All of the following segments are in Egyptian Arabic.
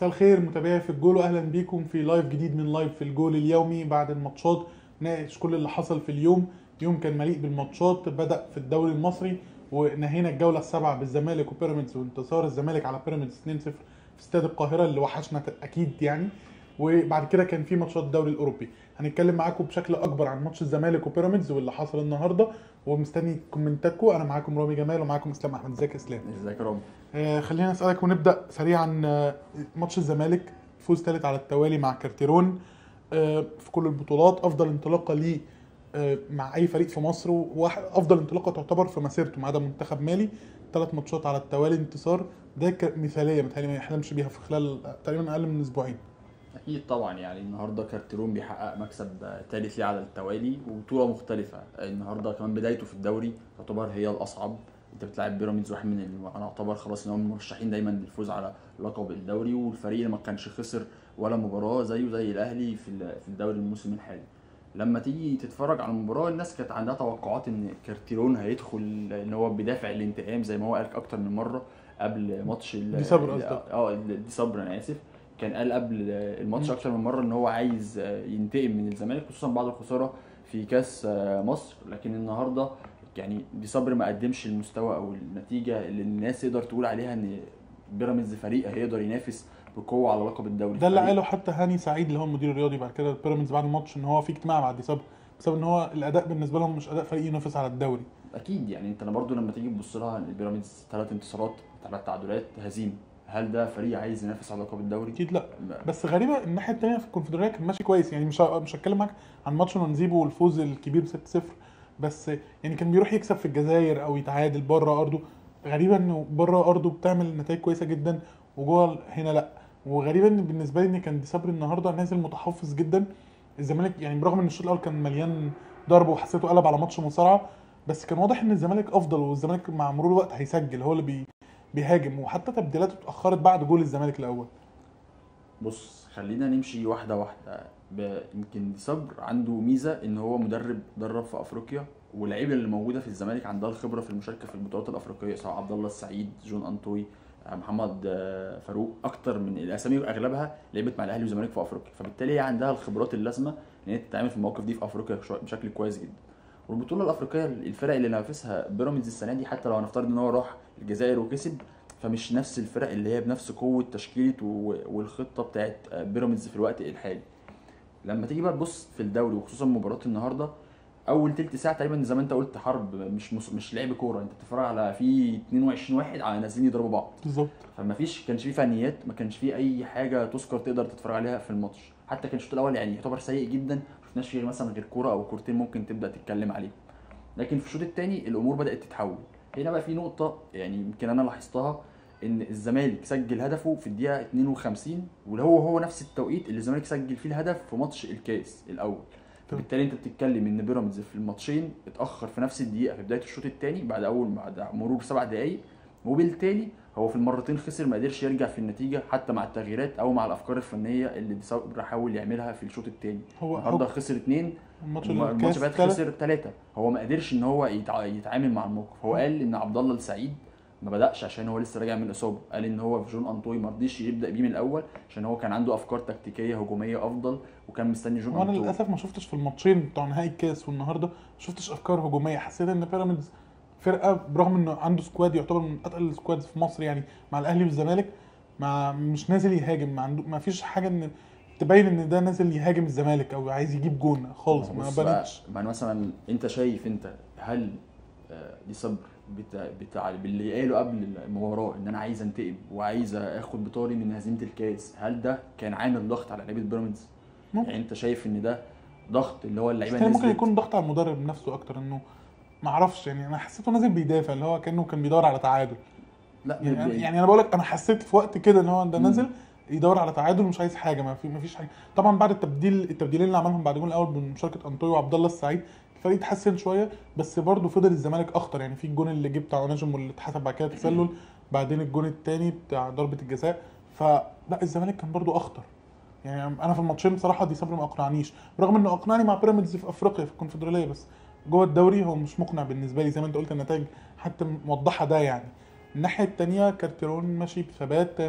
مساء الخير متابعي في الجول واهلا بيكم في لايف جديد من لايف في الجول اليومي بعد الماتشات ناقش كل اللي حصل في اليوم يوم كان مليء بالماتشات بدا في الدوري المصري ونهينا الجوله السابعه بالزمالك وبيراميدز وانتصار الزمالك على بيراميدز 2-0 في استاد القاهره اللي وحشنا اكيد يعني وبعد كده كان في ماتشات الدوري الاوروبي هنتكلم معاكم بشكل اكبر عن ماتش الزمالك وبيراميدز واللي حصل النهارده ومستني كومنتاتكم انا معاكم رامي جمال ومعاكم اسلام احمد ازيك يا اسلام ازيك يا رب آه، خلينا اسالك ونبدا سريعا آه، ماتش الزمالك فوز ثالث على التوالي مع كارتيرون آه، في كل البطولات افضل انطلاقه ليه آه، مع اي فريق في مصر وافضل انطلاقه تعتبر في مسيرته ما عدا منتخب مالي ثلاث ماتشات على التوالي انتصار ده ك- مثاليه متهيألي ما يحلمش بيها في خلال تقريبا اقل من اسبوعين اكيد طبعا يعني النهارده كارتيرون بيحقق مكسب ثالث ليه على التوالي وبطوله مختلفه النهارده كمان بدايته في الدوري تعتبر هي الاصعب انت بتلعب بيراميدز واحد من ال- انا اعتبر خلاص ان هم مرشحين دايما للفوز على لقب الدوري والفريق اللي ما كانش خسر ولا مباراه زيه زي الاهلي في ال- في الدوري الموسم الحالي لما تيجي تتفرج على المباراه الناس كانت عندها توقعات ان كارتيرون هيدخل ان هو بيدافع الانتقام زي ما هو قال اكتر من مره قبل ماتش ال- دي صبر ال- قصدك. اه ال- دي صبر انا اسف كان قال قبل الماتش اكتر من مره ان هو عايز ينتقم من الزمالك خصوصا بعد الخساره في كاس مصر لكن النهارده يعني دي صبر ما قدمش المستوى او النتيجه اللي الناس تقدر تقول عليها ان بيراميدز فريق هيقدر ينافس بقوه على لقب الدوري ده اللي فريق- قاله حتى هاني سعيد اللي هو المدير الرياضي بعد كده بيراميدز بعد الماتش ان هو في اجتماع بعد دي بسبب ان هو الاداء بالنسبه لهم مش اداء فريق ينافس على الدوري اكيد يعني انت انا برضو لما تيجي تبص لها البيراميدز ثلاث انتصارات ثلاث تعادلات هزيمه هل ده فريق عايز ينافس على لقب الدوري؟ اكيد لا لا. بس غريبه الناحيه الثانيه في الكونفدراليه كان ماشي كويس يعني مش ه- مش هتكلم معاك عن ماتش نونزيبو والفوز الكبير 6-0 بس يعني كان بيروح يكسب في الجزائر او يتعادل بره ارضه غريبه انه بره ارضه بتعمل نتائج كويسه جدا وجوه هنا لا وغريبه ان بالنسبه لي ان كان دي صبري النهارده نازل متحفظ جدا الزمالك يعني برغم ان الشوط الاول كان مليان ضرب وحسيته قلب على ماتش مصارعه بس كان واضح ان الزمالك افضل والزمالك مع مرور الوقت هيسجل هو اللي بي بيهاجم وحتى تبديلاته اتاخرت بعد جول الزمالك الاول بص خلينا نمشي واحده واحده ب- يمكن دي صبر عنده ميزه ان هو مدرب درب في افريقيا واللعيبه اللي موجوده في الزمالك عندها الخبره في المشاركه في البطولات الافريقيه سواء عبد الله السعيد جون انطوي آه، محمد آه، فاروق اكتر من الاسامي اغلبها لعبت مع الاهلي والزمالك في افريقيا فبالتالي هي عندها الخبرات اللازمه ان هي تتعامل في المواقف دي في افريقيا شو- بشكل كويس جدا والبطوله الافريقيه الفرق اللي نافسها بيراميدز السنه دي حتى لو هنفترض ان هو راح الجزائر وكسب فمش نفس الفرق اللي هي بنفس قوه تشكيله و- والخطه بتاعت بيراميدز في الوقت الحالي لما تيجي بقى تبص في الدوري وخصوصا مباراه النهارده اول تلت ساعه تقريبا زي ما انت قلت حرب مش مش, مش لعب كوره انت بتتفرج على في 22 واحد على نازلين يضربوا بعض بالظبط فما فيش كانش في فنيات ما كانش في اي حاجه تذكر تقدر تتفرج عليها في الماتش حتى كان الشوط الاول يعني يعتبر سيء جدا ما شفناش فيه مثلا غير كوره او كورتين ممكن تبدا تتكلم عليهم لكن في الشوط الثاني الامور بدات تتحول هنا بقى في نقطه يعني يمكن انا لاحظتها ان الزمالك سجل هدفه في الدقيقه 52 واللي هو هو نفس التوقيت اللي الزمالك سجل فيه الهدف في ماتش الكاس الاول فبالتالي انت بتتكلم ان بيراميدز في الماتشين اتاخر في نفس الدقيقه في بدايه الشوط الثاني بعد اول بعد مرور سبع دقائق وبالتالي هو في المرتين خسر ما قدرش يرجع في النتيجه حتى مع التغييرات او مع الافكار الفنيه اللي دي صبر حاول يعملها في الشوط الثاني هو النهارده هو خسر اثنين الماتش الماتش الكاس اللي فات تلات- خسر ثلاثه هو ما قدرش ان هو يتع... يتعامل مع الموقف هو قال ان عبد الله السعيد ما بداش عشان هو لسه راجع من الاصابه قال ان هو في جون انطوي ما رضيش يبدا بيه من الاول عشان هو كان عنده افكار تكتيكيه هجوميه افضل وكان مستني جون وانا انطوي للاسف ما شفتش في الماتشين بتوع نهائي الكاس والنهارده ما شفتش افكار هجوميه حسيت ان بيراميدز فرقه برغم انه عنده سكواد يعتبر من اتقل السكوادز في مصر يعني مع الاهلي والزمالك ما مش نازل يهاجم ما عنده ما فيش حاجه ان تبين ان ده نازل يهاجم الزمالك او عايز يجيب جون خالص ما بص بقى، بانتش ما مثلا انت شايف انت هل آه، دي صبر بتاع, بتاع باللي قاله قبل المباراه ان انا عايز انتقم وعايز اخد بطاري من هزيمه الكاس هل ده كان عامل ضغط على لعيبه بيراميدز؟ ممكن. يعني انت شايف ان ده ضغط اللي هو اللعيبه بس ممكن نزلت يكون ضغط على المدرب نفسه اكتر انه ما اعرفش يعني انا حسيته نازل بيدافع اللي هو كانه كان بيدور على تعادل لا يعني, ب- يعني انا بقول لك انا حسيت في وقت كده ان هو ده مم. نازل يدور على تعادل ومش عايز حاجه ما في ما فيش حاجه طبعا بعد التبديل التبديلين اللي عملهم بعد الجول الاول بمشاركه انطوي وعبد الله السعيد الفريق اتحسن شويه بس برضه فضل الزمالك اخطر يعني في الجون اللي جه بتاع نجم واللي اتحسب بعد كده تسلل بعدين الجون الثاني بتاع ضربه الجزاء فلا الزمالك كان برضه اخطر يعني انا في الماتشين بصراحه دي صبري ما اقنعنيش رغم انه اقنعني مع بيراميدز في افريقيا في الكونفدراليه بس جوه الدوري هو مش مقنع بالنسبه لي زي ما انت قلت النتائج حتى موضحه ده يعني الناحيه الثانيه كارتيرون ماشي بثبات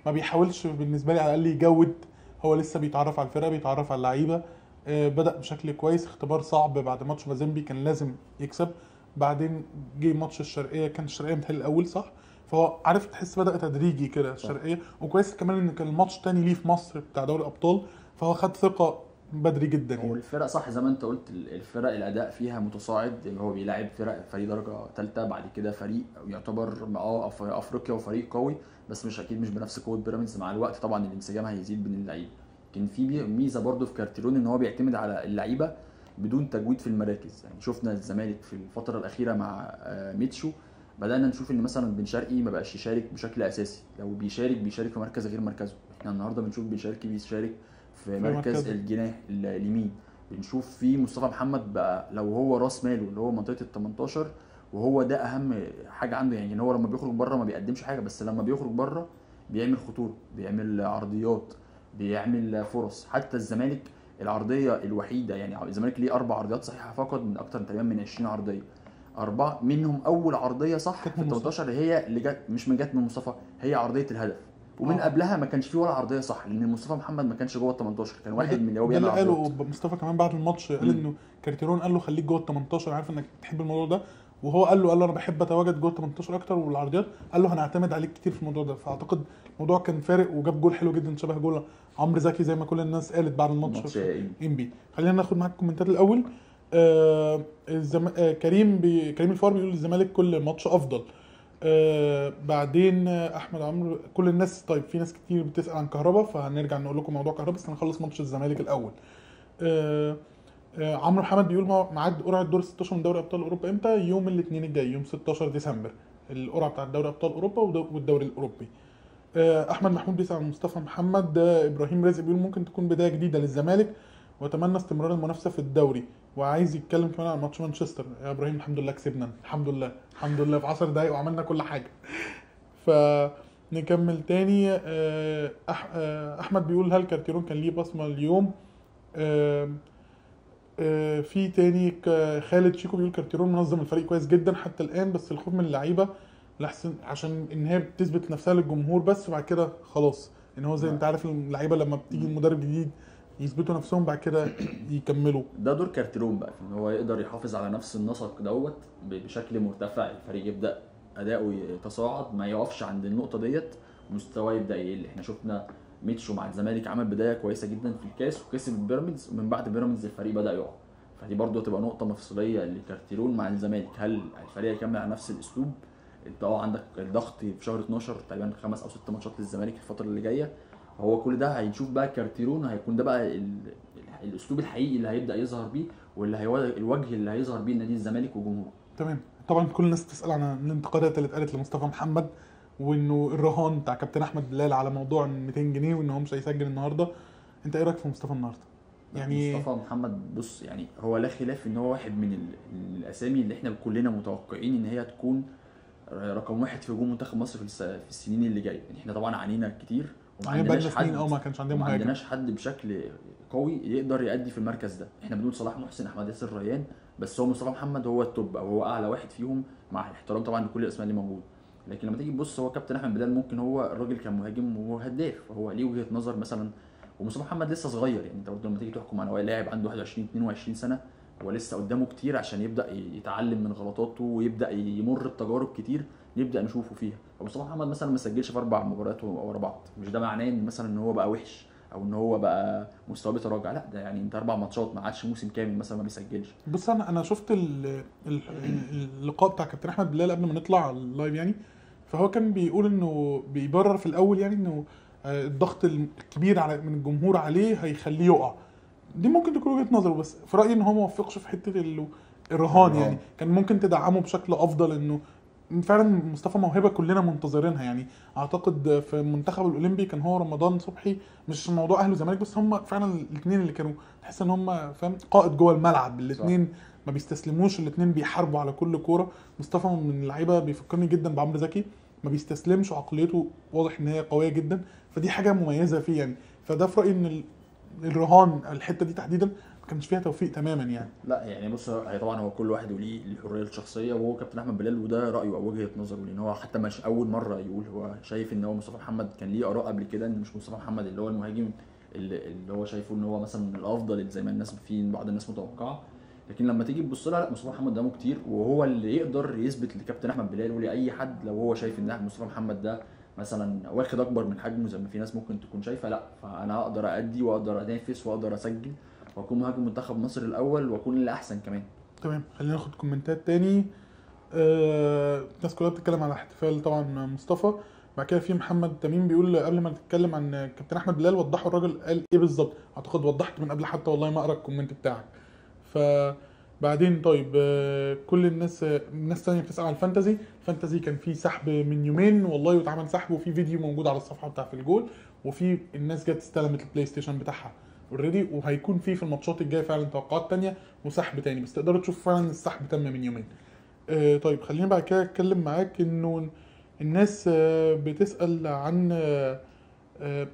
ما بيحاولش بالنسبه لي على الاقل يجود هو لسه بيتعرف على الفرقه بيتعرف على اللعيبه آه، بدا بشكل كويس اختبار صعب بعد ماتش مازيمبي كان لازم يكسب بعدين جه ماتش الشرقيه كان الشرقيه متهيألي الاول صح فهو عارف تحس بدا تدريجي كده الشرقيه وكويس كمان ان كان الماتش تاني ليه في مصر بتاع دوري الابطال فهو خد ثقه بدري جدا هو يعني الفرق صح زي ما انت قلت ال- الفرق الاداء فيها متصاعد اللي هو بيلاعب فرق فريق درجه ثالثه بعد كده فريق يعتبر اه أف- افريقيا وفريق قوي بس مش اكيد مش بنفس قوه بيراميدز مع الوقت طبعا الانسجام هيزيد بين اللعيبه كان في بي- ميزه برضو في كارتيرون ان هو بيعتمد على اللعيبه بدون تجويد في المراكز يعني شفنا الزمالك في الفتره الاخيره مع آه، ميتشو بدانا نشوف ان مثلا بن شرقي ما بقاش يشارك بشكل اساسي لو بيشارك بيشارك في مركز غير مركزه احنا النهارده بنشوف بن شرقي بيشارك في مركز مركزه. الجناح ال- اليمين بنشوف في مصطفى محمد بقى لو هو راس ماله اللي هو منطقه ال 18 وهو ده اهم حاجه عنده يعني ان هو لما بيخرج بره ما بيقدمش حاجه بس لما بيخرج بره بيعمل خطوره بيعمل عرضيات بيعمل فرص حتى الزمالك العرضيه الوحيده يعني الزمالك ليه اربع عرضيات صحيحه فقط من اكتر تقريبا من 20 عرضيه اربعه منهم اول عرضيه صح كانت في من ال مصطفى. 18 هي اللي جت مش من جت من مصطفى هي عرضيه الهدف ومن آه. قبلها ما كانش فيه ولا عرضيه صح لان مصطفى محمد ما كانش جوه ال 18 كان واحد من اللي هو ده اللي بيعمل قاله عرضيات مصطفى كمان بعد الماتش قال مم. انه كارتيرون قال له خليك جوه ال 18 عارف انك بتحب الموضوع ده وهو قال له قال له انا بحب اتواجد جوه ال 18 اكتر والعرضيات قال له هنعتمد عليك كتير في الموضوع ده فاعتقد الموضوع كان فارق وجاب جول حلو جدا شبه جول عمرو زكي زي ما كل الناس قالت بعد الماتش ماتش إيه؟ انبي خلينا ناخد معاك الكومنتات الاول آه الزم... آه كريم بي... كريم الفار بيقول الزمالك كل ماتش افضل آه بعدين آه، احمد عمرو كل الناس طيب في ناس كتير بتسال عن كهربا فهنرجع نقول لكم موضوع كهربا بس هنخلص ماتش الزمالك الاول آه آه عمرو محمد بيقول مو- ميعاد قرعه دور 16 من دوري ابطال اوروبا امتى يوم الاثنين الجاي يوم 16 ديسمبر القرعه بتاعت دوري ابطال اوروبا ودو- والدوري الاوروبي آه، احمد محمود بيسال عن مصطفى محمد آه، ابراهيم رزق بيقول ممكن تكون بدايه جديده للزمالك واتمنى استمرار المنافسه في الدوري وعايز يتكلم كمان عن ماتش مانشستر يا ابراهيم الحمد لله كسبنا الحمد لله الحمد لله في 10 دقايق وعملنا كل حاجه فنكمل تاني آه، أح آه، احمد بيقول هل كارتيرون كان ليه بصمه اليوم آه، آه، في تاني ك- خالد شيكو بيقول كارتيرون منظم الفريق كويس جدا حتى الان بس الخوف من اللعيبه لحسن عشان ان هي بتثبت نفسها للجمهور بس وبعد كده خلاص ان هو زي انت عارف اللعيبه لما بتيجي المدرب جديد يثبتوا نفسهم بعد كده يكملوا ده دور كارتيرون بقى ان هو يقدر يحافظ على نفس النسق دوت ب- بشكل مرتفع الفريق يبدا اداؤه يتصاعد ما يقفش عند النقطه ديت مستواه يبدا يقل احنا شفنا ميتشو مع الزمالك عمل بدايه كويسه جدا في الكاس وكسب بيراميدز ومن بعد بيراميدز الفريق بدا يقع فدي برضه هتبقى نقطه مفصليه لكارتيرون مع الزمالك هل الفريق هيكمل على نفس الاسلوب انت اه عندك الضغط في شهر 12 تقريبا خمس او ست ماتشات للزمالك الفتره اللي جايه هو كل ده هنشوف بقى كارتيرون هيكون ده بقى ال... ال- الاسلوب الحقيقي اللي هيبدا يظهر بيه واللي هيو... الوجه اللي هيظهر بيه نادي الزمالك وجمهوره تمام طبعا كل الناس بتسال عن الانتقادات اللي اتقالت لمصطفى محمد وانه الرهان بتاع كابتن احمد بلال على موضوع ال 200 جنيه وان هو مش هيسجل النهارده انت ايه رايك في مصطفى النهارده؟ يعني مصطفى محمد بص يعني هو لا خلاف ان هو واحد من ال... الاسامي اللي احنا كلنا متوقعين ان هي تكون رقم واحد في هجوم منتخب مصر في, الس... في السنين اللي جايه يعني احنا طبعا عانينا كتير وما يعني بقالنا عندناش حد سنين اه ما كانش عندنا ما مهاجم عندناش حد بشكل قوي يقدر يأدي في المركز ده احنا بنقول صلاح محسن احمد ياسر ريان بس هو مصطفى محمد هو التوب او هو اعلى واحد فيهم مع الاحترام طبعا لكل الاسماء اللي موجوده لكن لما تيجي تبص هو كابتن احمد بلال ممكن هو الراجل كان مهاجم وهو هداف فهو ليه وجهه نظر مثلا ومصطفى محمد لسه صغير يعني انت برضه لما تيجي تحكم على لاعب عنده 21 22 سنه هو لسه قدامه كتير عشان يبدا يتعلم من غلطاته ويبدا يمر بتجارب كتير نبدا نشوفه فيها ومصطفى محمد مثلا ما سجلش في اربع مباريات ورا بعض مش ده معناه ان مثلا ان هو بقى وحش او ان هو بقى مستواه بيتراجع لا ده يعني انت اربع ماتشات ما عادش موسم كامل مثلا ما بيسجلش بص انا انا شفت ال- ال- اللقاء بتاع كابتن احمد بلال قبل ما نطلع اللايف يعني فهو كان بيقول انه بيبرر في الاول يعني انه آه، الضغط الكبير على من الجمهور عليه هيخليه يقع دي ممكن تكون وجهه نظره بس في رايي ان هو ما وفقش في حته ال- الرهان الرهان. يعني كان ممكن تدعمه بشكل افضل انه فعلا مصطفى موهبه كلنا منتظرينها يعني اعتقد في المنتخب الاولمبي كان هو رمضان صبحي مش موضوع اهلي وزمالك بس هم فعلا الاثنين اللي كانوا تحس ان هم فاهم قائد جوه الملعب الاثنين ما بيستسلموش الاثنين بيحاربوا على كل كوره مصطفى من اللعيبه بيفكرني جدا بعمرو زكي ما بيستسلمش وعقليته واضح ان هي قويه جدا فدي حاجه مميزه فيه يعني فده في رايي ان ال- الرهان الحته دي تحديدا ما كانش فيها توفيق تماما يعني لا يعني بص هي طبعا هو كل واحد وليه الحريه الشخصيه وهو كابتن احمد بلال وده رايه او وجهه نظره لان هو حتى مش اول مره يقول هو شايف ان هو مصطفى محمد كان ليه اراء قبل كده ان مش مصطفى محمد اللي هو المهاجم اللي, اللي هو شايفه ان هو مثلا الافضل زي ما الناس في بعض الناس متوقعه لكن لما تيجي تبص لها لا مصطفى محمد قدامه كتير وهو اللي يقدر يثبت لكابتن احمد بلال ولاي حد لو هو شايف ان مصطفى محمد ده مثلا واخد اكبر من حجمه زي ما في ناس ممكن تكون شايفه لا فانا اقدر ادي واقدر انافس واقدر اسجل واكون مهاجم منتخب مصر الاول واكون اللي احسن كمان تمام خلينا ناخد كومنتات تاني آه، الناس كلها بتتكلم على احتفال طبعا مصطفى بعد كده في محمد تميم بيقول قبل ما نتكلم عن كابتن احمد بلال وضحوا الراجل قال ايه بالظبط اعتقد وضحت من قبل حتى والله ما اقرا الكومنت بتاعك فبعدين طيب آه، كل الناس آه، الناس تانية بتسأل على الفانتزي الفانتزي كان في سحب من يومين والله واتعمل سحب وفي فيديو موجود على الصفحه بتاع في الجول وفي الناس جت استلمت البلاي ستيشن بتاعها اوريدي وهيكون في في الماتشات الجايه فعلا توقعات تانية وسحب تاني بس تقدروا تشوفوا فعلا السحب تم من يومين آه، طيب خلينا بعد كده اتكلم معاك انه الناس آه، بتسأل عن آه، آه،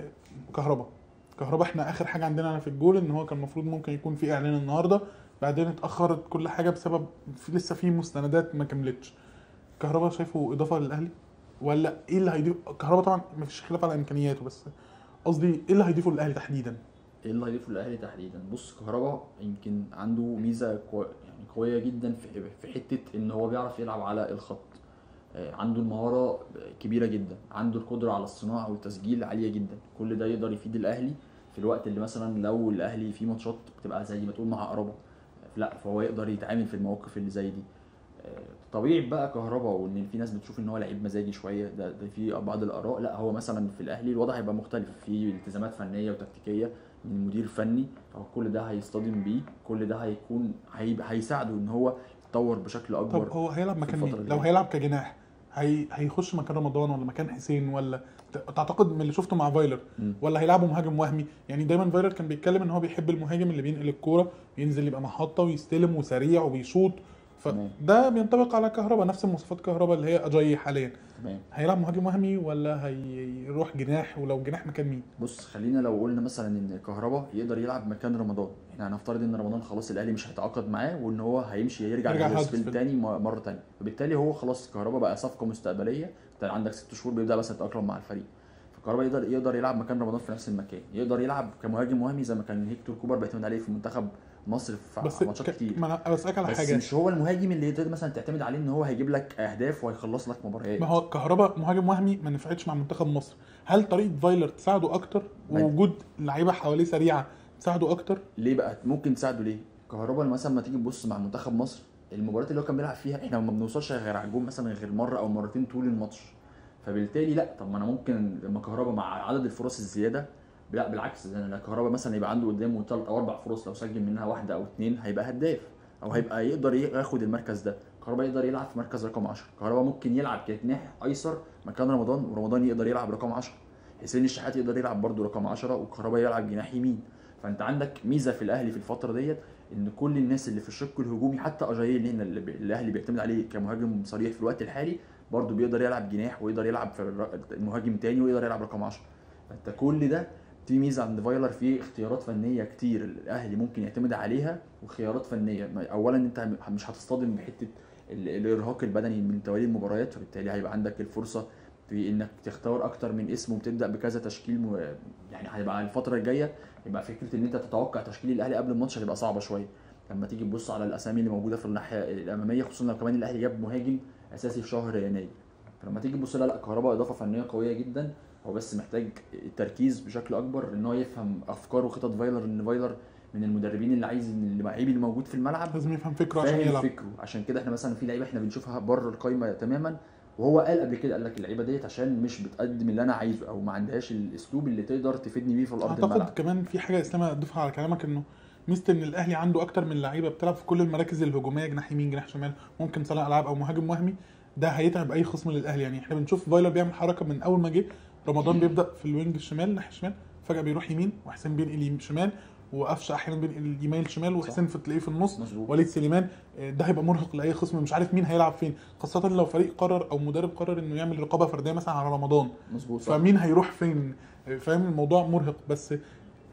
كهربا كهربا احنا اخر حاجه عندنا في الجول ان هو كان المفروض ممكن يكون في اعلان النهارده بعدين اتاخرت كل حاجه بسبب في لسه في مستندات ما كملتش كهربا شايفه اضافه للاهلي ولا ايه اللي هيضيف كهربا طبعا مفيش خلاف على امكانياته بس قصدي ايه اللي هيضيفه للاهلي تحديدا ايه اللي هيضيفه الاهلي تحديدا بص كهربا يمكن عنده ميزه كو... يعني قويه جدا في في حته ان هو بيعرف يلعب على الخط آه، عنده المهاره كبيره جدا عنده القدره على الصناعه والتسجيل عاليه جدا كل ده يقدر يفيد الاهلي في الوقت اللي مثلا لو الاهلي في ماتشات بتبقى زي ما تقول معقربه لا فهو يقدر يتعامل في المواقف اللي زي دي آه، طبيعي بقى كهربا وان في ناس بتشوف ان هو لعيب مزاجي شويه ده, ده في بعض الاراء لا هو مثلا في الاهلي الوضع هيبقى مختلف في التزامات فنيه وتكتيكيه من المدير الفني فكل ده هيصطدم بيه كل ده هيكون هيبقى هيساعده ان هو يتطور بشكل اكبر طب هو هيلعب مكان الفترة مين اللي لو جاية. هيلعب كجناح هي... هيخش مكان رمضان ولا مكان حسين ولا ت- تعتقد من اللي شفته مع فايلر مم. ولا هيلعبه مهاجم وهمي يعني دايما فايلر كان بيتكلم ان هو بيحب المهاجم اللي بينقل الكوره ينزل يبقى محطه ويستلم وسريع وبيشوط تمام. فده بينطبق على كهربا نفس مواصفات كهربا اللي هي اجاي حاليا تمام هيلعب مهاجم وهمي ولا هيروح جناح ولو جناح مكان مين بص خلينا لو قلنا مثلا ان كهربا يقدر يلعب مكان رمضان احنا هنفترض ان رمضان خلاص الاهلي مش هيتعاقد معاه وان هو هيمشي يرجع يرجع لهدرسفيلد هدرسفيلد. تاني م- مره تانية فبالتالي هو خلاص كهربا بقى صفقه مستقبليه انت عندك ست شهور بيبدا بس يتاقلم مع الفريق فكهربا يقدر يقدر يلعب مكان رمضان في نفس المكان يقدر يلعب كمهاجم وهمي زي ما كان هيكتور كوبر بيعتمد عليه في منتخب مصر في بس ماتشات ك... كتير ما انا بسالك على بس حاجه مش هو المهاجم اللي تقدر مثلا تعتمد عليه ان هو هيجيب لك اهداف وهيخلص لك مباريات ما هو كهربا مهاجم وهمي ما نفعتش مع منتخب مصر هل طريقه فايلر تساعده اكتر ما- ووجود لعيبه حواليه سريعه تساعده اكتر ليه بقى ممكن تساعده ليه كهربا مثلا ما تيجي تبص مع منتخب مصر المباريات اللي هو كان بيلعب فيها احنا ما بنوصلش غير على الجون مثلا غير مره او مرتين طول الماتش فبالتالي لا طب ما انا ممكن لما كهربا مع عدد الفرص الزياده لا بالعكس ده انا كهربا مثلا يبقى عنده قدامه ثلاث او اربع فرص لو سجل منها واحده او اثنين هيبقى هداف او هيبقى يقدر ياخد المركز ده كهربا يقدر يلعب في مركز رقم 10 كهربا ممكن يلعب كجناح ايسر مكان رمضان ورمضان يقدر يلعب رقم 10 حسين الشحات يقدر يلعب برده رقم 10 وكهربا يلعب جناح يمين فانت عندك ميزه في الاهلي في الفتره ديت ان كل الناس اللي في الشق الهجومي حتى اجاييه اللي هنا اللي بي- الاهلي بيعتمد عليه كمهاجم صريح في الوقت الحالي برضه بيقدر يلعب جناح ويقدر يلعب في الر- المهاجم تاني ويقدر يلعب رقم 10 فانت كل ده في ميزه عند فايلر في اختيارات فنيه كتير الاهلي ممكن يعتمد عليها وخيارات فنيه ما- اولا انت مش هتصطدم بحته ال- الارهاق البدني من توالي المباريات فبالتالي هيبقى عندك الفرصه في انك تختار اكتر من اسم وبتبدا بكذا تشكيل م... يعني هيبقى الفتره الجايه يبقى فكره ان انت تتوقع تشكيل الاهلي قبل الماتش هتبقى صعبه شويه لما تيجي تبص على الاسامي اللي موجوده في الناحيه الاماميه خصوصا لو كمان الاهلي جاب مهاجم اساسي في شهر يناير فلما تيجي تبص لا لا كهرباء اضافه فنيه قويه جدا هو بس محتاج التركيز بشكل اكبر ان هو يفهم افكار وخطط فايلر ان فايلر من المدربين اللي عايز ان اللعيب اللي موجود في الملعب لازم يفهم فكره عشان فاهم يلعب فكره عشان كده احنا مثلا في لعيبه احنا بنشوفها بره القايمه تماما وهو قال قبل كده قال لك اللعيبه ديت عشان مش بتقدم اللي انا عايزه او ما عندهاش الاسلوب اللي تقدر تفيدني بيه في الارض اعتقد الملعب كمان في حاجه اسلام اضيفها على كلامك انه ميزه ان الاهلي عنده اكتر من لعيبه بتلعب في كل المراكز الهجوميه جناح يمين جناح شمال ممكن صانع العاب او مهاجم وهمي ده هيتعب اي خصم للاهلي يعني احنا بنشوف فايلر بيعمل حركه من اول ما جه رمضان بيبدا في الوينج الشمال ناحيه الشمال فجاه بيروح يمين وحسين بينقل يم- شمال وقفشه احيانا بينقل يمين شمال وحسين في تلاقيه في النص مظبوط وليد سليمان آه، ده هيبقى مرهق لاي خصم مش عارف مين هيلعب فين خاصه لو فريق قرر او مدرب قرر انه يعمل رقابه فرديه مثلا على رمضان مظبوط صح. فمين هيروح فين فاهم الموضوع مرهق بس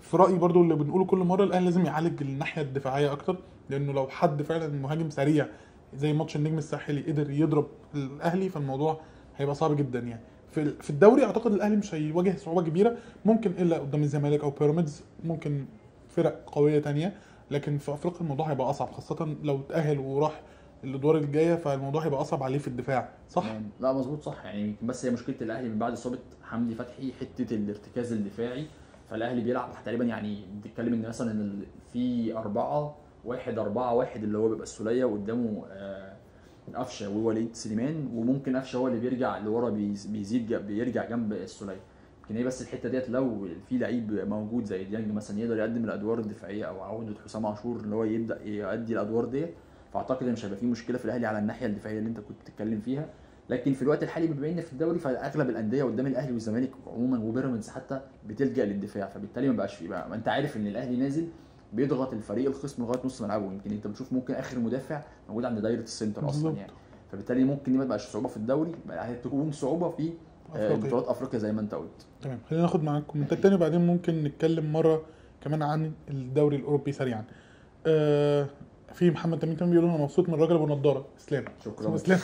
في رايي برضو اللي بنقوله كل مره الاهلي لازم يعالج الناحيه الدفاعيه اكتر لانه لو حد فعلا مهاجم سريع زي ماتش النجم الساحلي قدر يضرب الاهلي فالموضوع هيبقى صعب جدا يعني في في الدوري اعتقد الاهلي مش هيواجه صعوبه كبيره ممكن الا قدام الزمالك او بيراميدز ممكن فرق قويه تانية لكن في افريقيا الموضوع هيبقى اصعب خاصه لو تاهل وراح الادوار الجايه فالموضوع هيبقى اصعب عليه في الدفاع صح يعني لا مظبوط صح يعني يمكن بس هي مشكله الاهلي من بعد اصابه حمدي فتحي حته الارتكاز الدفاعي فالاهلي بيلعب تقريبا يعني بتتكلم ان مثلا ان ال- في اربعه واحد اربعه واحد اللي هو بيبقى السوليه وقدامه آه، قفشه ووليد سليمان وممكن قفشه هو اللي بيرجع لورا بيز- بيزيد ج- بيرجع جنب السوليه يمكن هي بس الحته ديت لو في لعيب موجود زي ديانج مثلا يقدر يقدم الادوار الدفاعيه او عوده حسام عاشور اللي هو يبدا يؤدي الادوار ديت فاعتقد ان مش هيبقى في مشكله في الاهلي على الناحيه الدفاعيه اللي انت كنت بتتكلم فيها لكن في الوقت الحالي بما ان في الدوري فاغلب الانديه قدام الاهلي والزمالك عموما وبيراميدز حتى بتلجا للدفاع فبالتالي ما بقاش في بقى ما انت عارف ان الاهلي نازل بيضغط الفريق الخصم لغايه نص ملعبه يمكن انت بتشوف ممكن اخر مدافع موجود عند دايره السنتر اصلا بالظبط. يعني فبالتالي ممكن دي ما تبقاش صعوبه في الدوري بقى هتكون صعوبه في آه، أفريقيا. بطولات افريقيا زي ما انت قلت تمام خلينا ناخد معاك كومنتات تاني وبعدين ممكن نتكلم مره كمان عن الدوري الاوروبي سريعا آه في محمد تميم كان بيقول انا مبسوط من الراجل ابو نضاره اسلام شكرا اسمه اسلام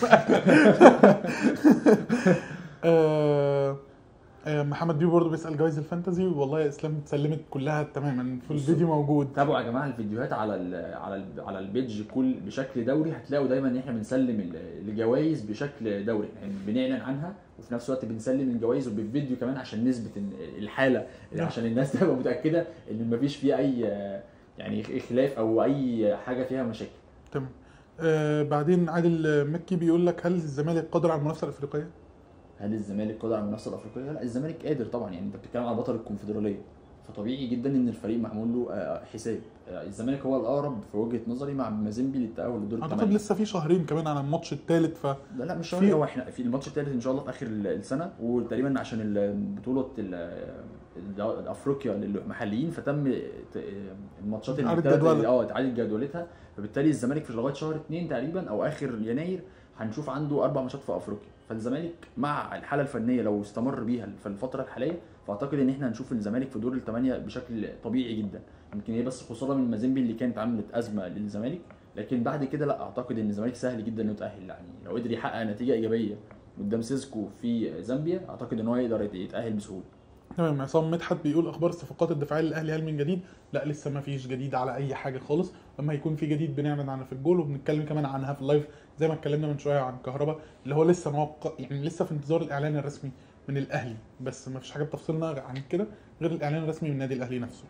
آه آه محمد بيبو برضه بيسال جوائز الفانتزي والله يا اسلام اتسلمت كلها تماما في الفيديو موجود تابعوا يا جماعه الفيديوهات على ال على ال على البيج كل بشكل دوري هتلاقوا دايما ان احنا بنسلم ال- الجوائز بشكل دوري يعني بنعلن عنها وفي نفس الوقت بنسلم الجوائز وبالفيديو كمان عشان نثبت إن الحاله نعم. عشان الناس تبقى متاكده ان مفيش فيه اي يعني اخلاف او اي حاجه فيها مشاكل تمام آه بعدين عادل مكي بيقول لك هل الزمالك قادر على المنافسه الافريقيه؟ هل الزمالك قادر على المنافسه الافريقيه؟ لا الزمالك قادر طبعا يعني انت بتتكلم على بطل الكونفدراليه فطبيعي جدا ان الفريق معمول له آه، حساب آه، الزمالك هو الاقرب في وجهه نظري مع مازيمبي للتاهل لدور اعتقد الثمانيه لسه في شهرين كمان على الماتش الثالث ف لا لا مش في- شهرين هو احنا في الماتش الثالث ان شاء الله في اخر ال- السنه وتقريبا عشان ال- بطوله ال- ال- افريقيا للمحليين فتم ت- الماتشات إعادة الثلاث- جدولها. اه اتعادت جدولتها فبالتالي الزمالك في لغايه شهر اثنين تقريبا او اخر يناير هنشوف عنده اربع ماتشات في افريقيا فالزمالك مع الحاله الفنيه لو استمر بيها في الفتره الحاليه فاعتقد ان احنا هنشوف الزمالك في دور الثمانيه بشكل طبيعي جدا يمكن هي بس خساره من مازيمبي اللي كانت عملت ازمه للزمالك لكن بعد كده لا اعتقد ان الزمالك سهل جدا انه يتاهل يعني لو قدر يحقق نتيجه ايجابيه قدام سيسكو في زامبيا اعتقد ان هو يقدر يت- يتاهل بسهوله تمام عصام مدحت بيقول اخبار الصفقات الدفاعيه للاهلي هل من جديد؟ لا لسه ما فيش جديد على اي حاجه خالص لما يكون في جديد بنعلن عنها في الجول وبنتكلم كمان عنها في اللايف زي ما اتكلمنا من شويه عن كهربا اللي هو لسه موقع يعني لسه في انتظار الاعلان الرسمي من الاهلي بس ما فيش حاجه بتفصلنا عن كده غير الاعلان الرسمي من النادي الاهلي نفسه.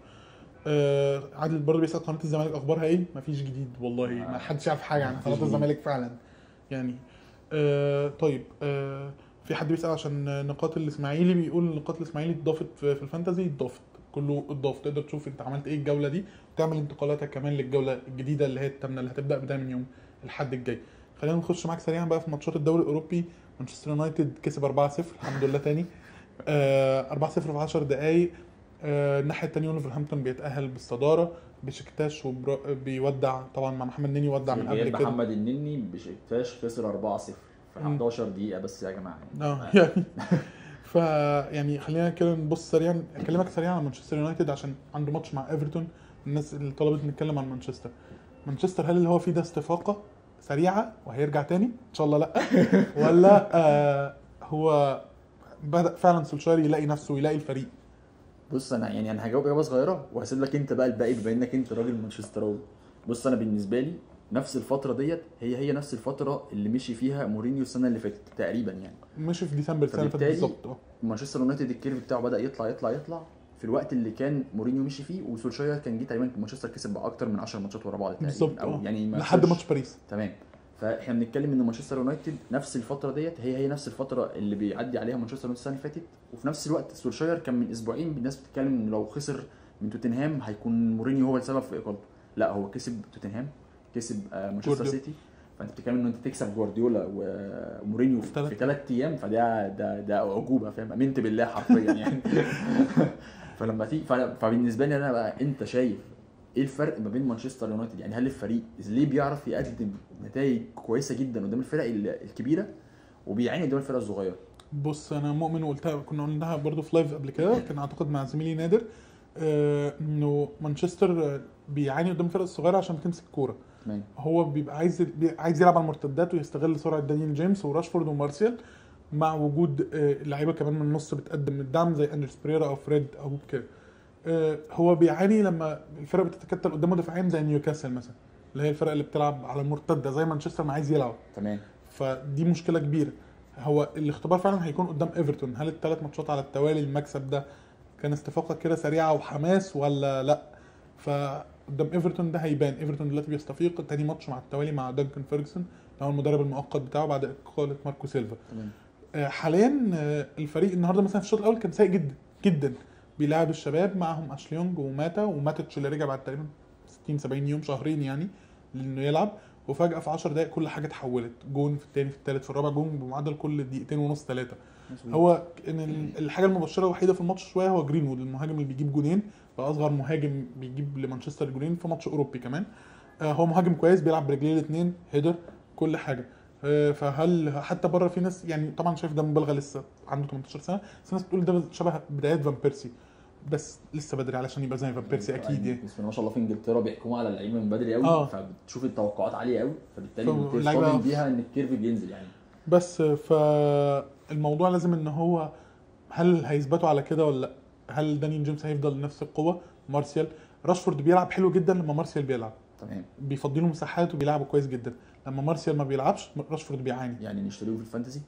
آه عادل برضه بيسال قناه الزمالك اخبارها ايه؟ ما فيش جديد والله ما حدش يعرف حاجه عن مفيش قناه جديد. الزمالك فعلا يعني آه طيب آه في حد بيسال عشان نقاط الاسماعيلي بيقول نقاط الاسماعيلي اتضافت في في الفانتزي اتضافت كله اتضاف تقدر تشوف انت عملت ايه الجوله دي وتعمل انتقالاتك كمان للجوله الجديده اللي هي الثامنه اللي هتبدا بدايه من يوم الاحد الجاي خلينا نخش معاك سريعا بقى في ماتشات الدوري الاوروبي مانشستر يونايتد كسب 4-0 الحمد لله تاني آه 4-0 في 10 دقائق آه الناحيه الثانيه ولفرهامبتون بيتاهل بالصداره بشكتاش وبرا... بيودع طبعا مع محمد نني ودع من قبل غياب كده محمد النني بشكتاش خسر 4-0 في مم. 11 دقيقه بس يا جماعه اه يعني ف يعني خلينا كده نبص سريعا اكلمك سريعا عن مانشستر يونايتد عشان عنده ماتش مع ايفرتون الناس اللي طلبت نتكلم عن مانشستر مانشستر هل اللي هو فيه ده استفاقه سريعه وهيرجع تاني ان شاء الله لا ولا آه هو بدا فعلا سولشاير يلاقي نفسه ويلاقي الفريق بص انا يعني انا هجاوب اجابه صغيره وهسيب لك انت بقى الباقي بما انك انت راجل مانشستراوي بص انا بالنسبه لي نفس الفتره ديت هي هي نفس الفتره اللي مشي فيها مورينيو السنه اللي فاتت تقريبا يعني مشي في ديسمبر السنه اللي فاتت فبالتالي بالظبط اه مانشستر يونايتد الكيرف بتاعه بدا يطلع يطلع يطلع في الوقت اللي كان مورينيو مشي فيه وسولشاير كان جه تقريبا مانشستر كسب باكتر من 10 ماتشات ورا بعض تقريبا بالظبط او اه يعني ما لحد خسرش. ماتش باريس تمام فاحنا بنتكلم ان مانشستر يونايتد نفس الفتره ديت هي هي نفس الفتره اللي بيعدي عليها مانشستر يونايتد السنه اللي فاتت وفي نفس الوقت سولشاير كان من اسبوعين الناس بتتكلم ان لو خسر من توتنهام هيكون مورينيو هو السبب في اقالته لا هو كسب توتنهام كسب آه، مانشستر جوارديولا. سيتي فانت بتتكلم ان انت تكسب جوارديولا ومورينيو في تلات في ثلاث ايام فده ده ده اعجوبه فاهم امنت بالله حرفيا يعني فلما تيجي فأنا- فبالنسبه لي انا بقى انت شايف ايه الفرق ما بين مانشستر يونايتد يعني هل الفريق ليه بيعرف يقدم نتائج كويسه جدا قدام الفرق ال- الكبيره وبيعاني قدام الفرق الصغيره بص انا مؤمن وقلتها كنا قلناها برضو في لايف قبل كده كان اعتقد مع زميلي نادر آه، انه مانشستر آه، بيعاني قدام الفرق الصغيره عشان بتمسك كوره تمام هو بيبقى عايز بي- عايز يلعب على المرتدات ويستغل سرعه دانيال جيمس وراشفورد ومارسيال مع وجود آه، لعيبه كمان من النص بتقدم الدعم زي اندرس بريرا او فريد او كده آه، هو بيعاني لما الفرق بتتكتل قدامه دفاعيا زي نيوكاسل مثلا اللي هي الفرق اللي بتلعب على المرتده زي مانشستر ما عايز يلعب تمام فدي مشكله كبيره هو الاختبار فعلا هيكون قدام ايفرتون هل الثلاث ماتشات على التوالي المكسب ده كان استفاقه كده سريعه وحماس ولا لا فقدام ايفرتون ده هيبان ايفرتون دلوقتي بيستفيق تاني ماتش مع التوالي مع دانكن فيرجسون اللي هو المدرب المؤقت بتاعه بعد اقاله ماركو سيلفا تمام آه، حاليا آه، الفريق النهارده مثلا في الشوط الاول كان سيء جدا جدا بيلاعب الشباب معاهم اشليونج وماتا وماتتش اللي رجع بعد تقريبا 60 70 يوم شهرين يعني انه يلعب وفجاه في 10 دقائق كل حاجه اتحولت جون في الثاني في الثالث في الرابع جون بمعدل كل دقيقتين ونص ثلاثه مظبوط. هو ان ال- الحاجه المبشره الوحيده في الماتش شويه هو جرينوود المهاجم اللي بيجيب جونين فاصغر مهاجم بيجيب لمانشستر جونين في ماتش اوروبي كمان آه، هو مهاجم كويس بيلعب برجليه الاثنين هيدر كل حاجه آه، فهل حتى بره في ناس يعني طبعا شايف ده مبالغه لسه عنده 18 سنه بس الناس بتقول ده شبه بدايات فان بيرسي بس لسه بدري علشان يبقى زي فان بيرسي اكيد يعني بسم الله ما شاء الله في انجلترا بيحكموا على اللعيبه من بدري قوي آه. فبتشوف التوقعات عاليه قوي فبالتالي فاللعيبة- بتصطدم بيها ان الكيرف بينزل يعني بس فالموضوع لازم ان هو هل هيثبتوا على كده ولا لا هل دانيال جيمس هيفضل نفس القوه مارسيال راشفورد بيلعب حلو جدا لما مارسيال بيلعب تمام بيفضلوا مساحات وبيلعبوا كويس جدا لما مارسيال ما بيلعبش راشفورد بيعاني يعني نشتريه في الفانتسي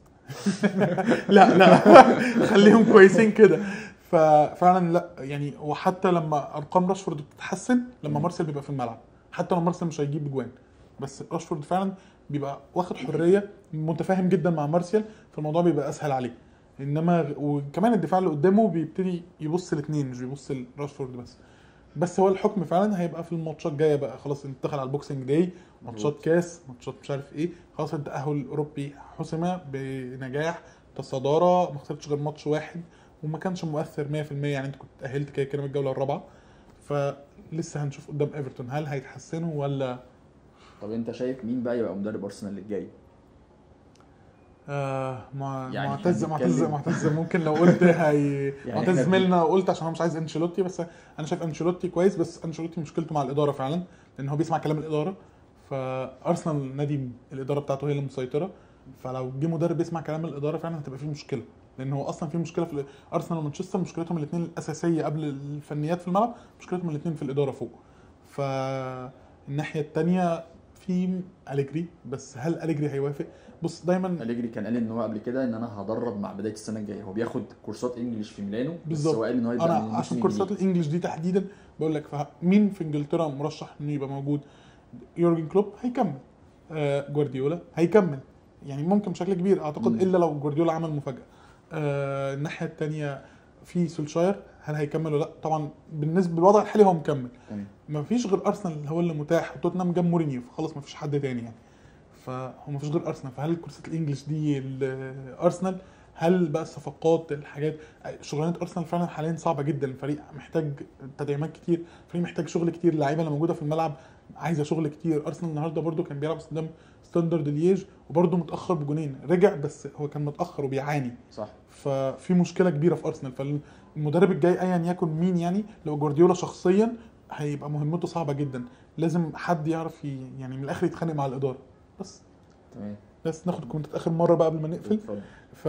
لا لا خليهم كويسين كده ففعلا لا يعني وحتى لما ارقام راشفورد بتتحسن لما مم. مارسيال بيبقى في الملعب حتى لو مارسيال مش هيجيب اجوان بس راشفورد فعلا بيبقى واخد حريه متفاهم جدا مع مارسيال فالموضوع بيبقى اسهل عليه انما وكمان الدفاع اللي قدامه بيبتدي يبص الاثنين مش بيبص لراشفورد بس بس هو الحكم فعلا هيبقى في الماتشات الجايه بقى خلاص انت دخل على البوكسنج داي ماتشات مظبوط. كاس ماتشات مش عارف ايه خلاص التاهل الاوروبي حسم بنجاح تصدارة ما خسرتش غير ماتش واحد وما كانش مؤثر 100% يعني انت كنت تاهلت كده كده من الجوله الرابعه فلسه هنشوف قدام ايفرتون هل هيتحسنوا ولا طب انت شايف مين بقى يبقى مدرب ارسنال الجاي آه مع يعني معتز احنا معتز بنتكلم- معتز ممكن لو قلت هي يعني معتز احنا زميلنا قلت عشان انا مش عايز انشيلوتي بس انا شايف انشيلوتي كويس بس انشيلوتي مشكلته مع الاداره فعلا لان هو بيسمع كلام الاداره فارسنال نادي الاداره بتاعته هي اللي مسيطره فلو جه مدرب بيسمع كلام الاداره فعلا هتبقى فيه مشكله لان هو اصلا في مشكله في ارسنال ومانشستر مشكلتهم الاثنين الاساسيه قبل الفنيات في الملعب مشكلتهم الاثنين في الاداره فوق فالناحيه الثانيه في اليجري بس هل اليجري هيوافق بص دايما أليجري كان قال ان هو قبل كده ان انا هدرب مع بدايه السنه الجايه هو بياخد كورسات انجلش في ميلانو بس بالظبط. هو قال ان هو يبدا انا من عشان الموسم كورسات الجديد. الانجليش دي تحديدا بقول لك مين في انجلترا مرشح انه يبقى موجود يورجن كلوب هيكمل آه جوارديولا هيكمل يعني ممكن بشكل كبير اعتقد مم. الا لو جوارديولا عمل مفاجاه آه الناحيه الثانيه في سولشاير هل هيكمل ولا لا طبعا بالنسبه للوضع الحالي هو مكمل تمام ما فيش غير ارسنال هو اللي متاح وتوتنهام جاب مورينيو فخلاص ما فيش حد تاني يعني فهو ما فيش غير ارسنال فهل الكورسات الانجليش دي ال- ارسنال هل بقى الصفقات الحاجات شغلانه ارسنال فعلا حاليا صعبه جدا الفريق محتاج تدعيمات كتير الفريق محتاج شغل كتير اللعيبه اللي موجوده في الملعب عايزه شغل كتير ارسنال النهارده برده كان بيلعب قدام ستاندرد ليج وبرده متاخر بجونين رجع بس هو كان متاخر وبيعاني صح ففي مشكله كبيره في ارسنال فالمدرب الجاي ايا يكن مين يعني لو جوارديولا شخصيا هيبقى مهمته صعبه جدا لازم حد يعرف ي- يعني من الاخر يتخانق مع الاداره بس تمام بس ناخد كومنتات اخر مره بقى قبل ما نقفل اتفضل. ف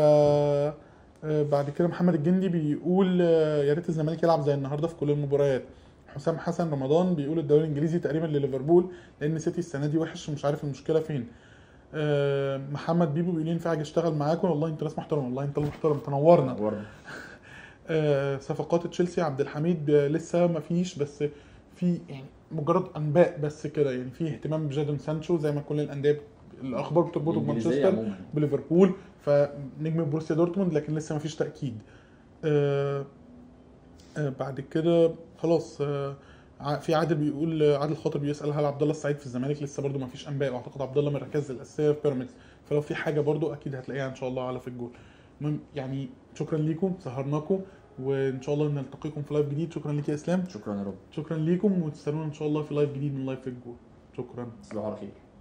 آه، بعد كده محمد الجندي بيقول آه، يا ريت الزمالك يلعب زي النهارده في كل المباريات حسام حسن رمضان بيقول الدوري الانجليزي تقريبا لليفربول لان سيتي السنه دي وحش ومش عارف المشكله فين آه، محمد بيبو بيقول ينفع اجي اشتغل معاكم والله انت ناس محترم والله انت اللي محترم تنورنا نورنا. آه، صفقات تشيلسي عبد الحميد آه، لسه ما فيش بس في يعني مجرد انباء بس كده يعني في اهتمام بجادون سانشو زي ما كل الانديه الاخبار بتربطه الإنجليزية بمانشستر عموما بليفربول فنجم بروسيا دورتموند لكن لسه ما فيش تاكيد آه آه بعد كده خلاص آه ع- في عادل بيقول آه، عادل خاطر بيسال هل عبد الله السعيد في الزمالك لسه برضو ما فيش انباء واعتقد عبد الله من الركائز الاساسيه في بيراميدز فلو في حاجه برضو اكيد هتلاقيها ان شاء الله على في الجول المهم يعني شكرا ليكم سهرناكم وان شاء الله نلتقيكم في لايف جديد شكرا ليك يا اسلام شكرا يا رب شكرا ليكم وتستنونا ان شاء الله في لايف جديد من لايف في الجول شكرا تصبحوا على خير